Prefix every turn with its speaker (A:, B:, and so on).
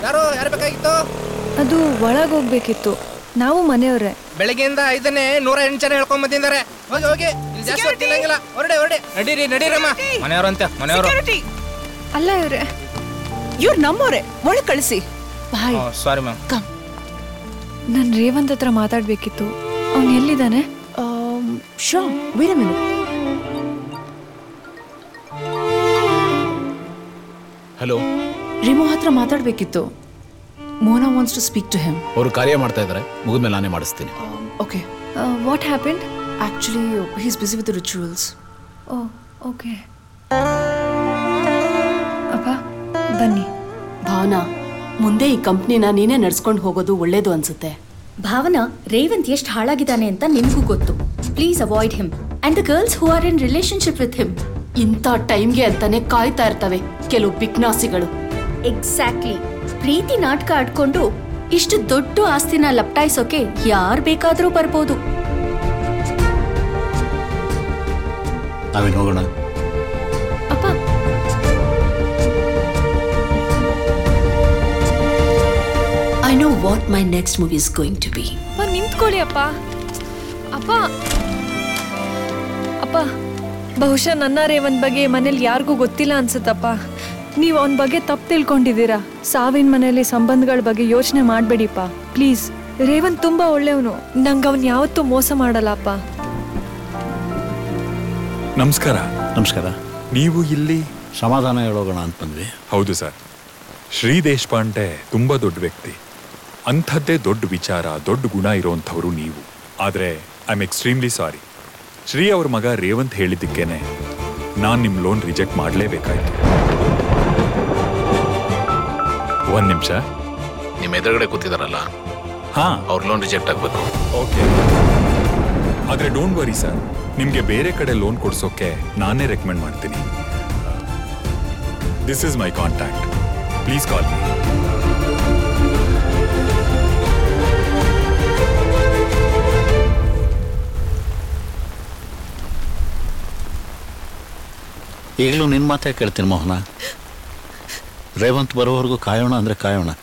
A: ಯಾರು ಯಾರು ಬೇಕಾಗಿತ್ತು
B: ಅದು ಒಳಗೆ ಹೋಗ್ಬೇಕಿತ್ತು ನಾವು ಮನೆಯವರೇ
A: ಬೆಳಗ್ಗೆಯಿಂದ ಇದನ್ನೇ ನೂರ ಎಂಟು ಜನ ಹೇಳ್ಕೊಂಡ್ ಬಂದಿದ್ದಾರೆ ಹೋಗಿ ಹೋಗಿ ಇಲ್ಲಿ ಜಾಸ್ತಿ ಹೊತ್ತು ನಿಲ್ಲಂಗಿಲ್ಲ ಹೊರಡೆ ಹೊರಡೆ ನಡೀರಿ ನಡೀರಮ್ಮ ಮನೆಯವರು ಅಂತ ಮನೆಯವರು
B: ಅಲ್ಲ ಇವ್ರೆ
C: ಇವ್ರು ನಮ್ಮೋರೆ ಒಳಗ್ ಕಳಿಸಿ
B: ಬಾಯ್
A: ಸಾರಿ ಮ್ಯಾಮ್
B: ನಾನು ರೇವಂತ್ ಹತ್ರ ಮಾತಾಡ್ಬೇಕಿತ್ತು ಅವ್ನು ಎಲ್ಲಿದ್ದಾನೆ
C: ಶೋ ವೀರ ಮಿನಿಟ್
D: ಹಲೋ
C: ರಿಮೋ ಹತ್ರ ಮಾತಾಡ್ಬೇಕಿತ್ತು Mona wants to speak to him
D: ಅವರು ಕಾರ್ಯ ಮಾಡ್ತಾ ಇದ್ದಾರೆ ಮುಗಿದ್ಮೇಲೆ ನಾನೇ ಮಾಡಿಸ್ತೀನಿ
C: okay
B: what happened
C: actually he's busy with rituals
B: oh okay ಅಪ್ಪ ಬನ್ನಿ
E: ಭಾವನಾ ಮುಂದೆ ಈ ಕಂಪ್ನಿನ ನೀನೇ ನಡ್ಸ್ಕೊಂಡು ಹೋಗೋದು ಒಳ್ಳೇದು ಅನ್ಸುತ್ತೆ
F: ಭಾವನಾ ರೇವಂತ್ ಎಷ್ಟು ಹಾಳಾಗಿದ್ದಾನೆ ಅಂತ ನಿಮ್ಗೂ ಗೊತ್ತು please avoid him and the girls who are in relationship with him
E: ಇಂಥ ಟೈಮ್ಗೆ ಅಂತಾನೆ ಕಾಯ್ತಾ ಇರ್ತವೆ ಕೆಲವು ಬಿಗ್ನಾಸಿಗಳು
F: ಎಕ್ಸಾಕ್ಟ್ಲಿ ಪ್ರೀತಿ ನಾಟಕ ಆಡ್ಕೊಂಡು ಇಷ್ಟು ದೊಡ್ಡ ಆಸ್ತಿನ ಲಪ್ಟಾಯಿಸೋಕೆ ಯಾರ್ ಬೇಕಾದ್ರೂ ಬರ್ಬೋದು
D: ನಾವೇನು ಹೋಗೋಣ
F: ಅಪ್ಪ
E: I know what my next movie is going to be
B: ಅಪ್ಪ ನಿಂತ್ಕೊಳ್ಳಿ ಅಪ್ಪ ಅಪ್ಪ ಅಪ್ಪ ಬಹುಶಃ ನನ್ನ ರೇವಂತ್ ಬಗ್ಗೆ ಮನೇಲಿ ಯಾರಿಗೂ ಗೊತ್ತಿಲ್ಲ ಅನ್ಸುತ್ತಪ್ಪ ನೀವು ಅವನ ಬಗ್ಗೆ ತಪ್ಪು ತಿಳ್ಕೊಂಡಿದ್ದೀರಾ ಸಾವಿನ ಮನೇಲಿ ಸಂಬಂಧಗಳ ಬಗ್ಗೆ ಯೋಚನೆ ಮಾಡಬೇಡಿಪ್ಪ ಪ್ಲೀಸ್ ರೇವಂತ್ ತುಂಬಾ ಒಳ್ಳೆಯವನು ನಂಗೆ ಅವನ್ ಯಾವತ್ತೂ ಮೋಸ ಮಾಡಲ್ಲಪ್ಪ
G: ನಮಸ್ಕಾರ
D: ನಮಸ್ಕಾರ
G: ನೀವು ಇಲ್ಲಿ
D: ಸಮಾಧಾನ ಹೇಳೋಗೋಣ ಅಂತ ಬಂದ್ವಿ
G: ಹೌದು ಸರ್ ಶ್ರೀ ದೇಶಪಾಂಡೆ ತುಂಬಾ ದೊಡ್ಡ ವ್ಯಕ್ತಿ ಅಂಥದ್ದೇ ದೊಡ್ಡ ವಿಚಾರ ದೊಡ್ಡ ಗುಣ ಇರೋಂಥವ್ರು ನೀವು ಆದರೆ I am extremely sorry Shri ಅವ್ರ ಮಗ ರೇವಂತ್ ಹೇಳಿದ್ದಕ್ಕೇನೆ ನಾನು ನಿಮ್ಮ ಲೋನ್ ರಿಜೆಕ್ಟ್ ಮಾಡಲೇಬೇಕಾಯ್ತು ಒಂದ್ ನಿಮಿಷ
D: ನಿಮ್ಮ ಎದುರುಗಡೆ ಕೂತಿದಾರಲ್ಲ
G: ಹಾ
D: ಅವ್ರ ಲೋನ್ ರಿಜೆಕ್ಟ್ ಆಗಬೇಕು
G: ಓಕೆ ಆದ್ರೆ ಡೋಂಟ್ ವರಿ ಸರ್ ನಿಮ್ಗೆ ಬೇರೆ ಕಡೆ ಲೋನ್ ಕೊಡ್ಸೋಕೆ ನಾನೇ ರೆಕಮೆಂಡ್ ಮಾಡ್ತೀನಿ this is my contact please call me
D: ಈಗಲೂ ನಿನ್ನ ಮಾತೇ ಕೇಳ್ತೀನಿ ಮೋಹನ ರೇವಂತ್ ಬರೋವರೆಗೂ ಕಾಯೋಣ ಅಂದರೆ ಕಾಯೋಣ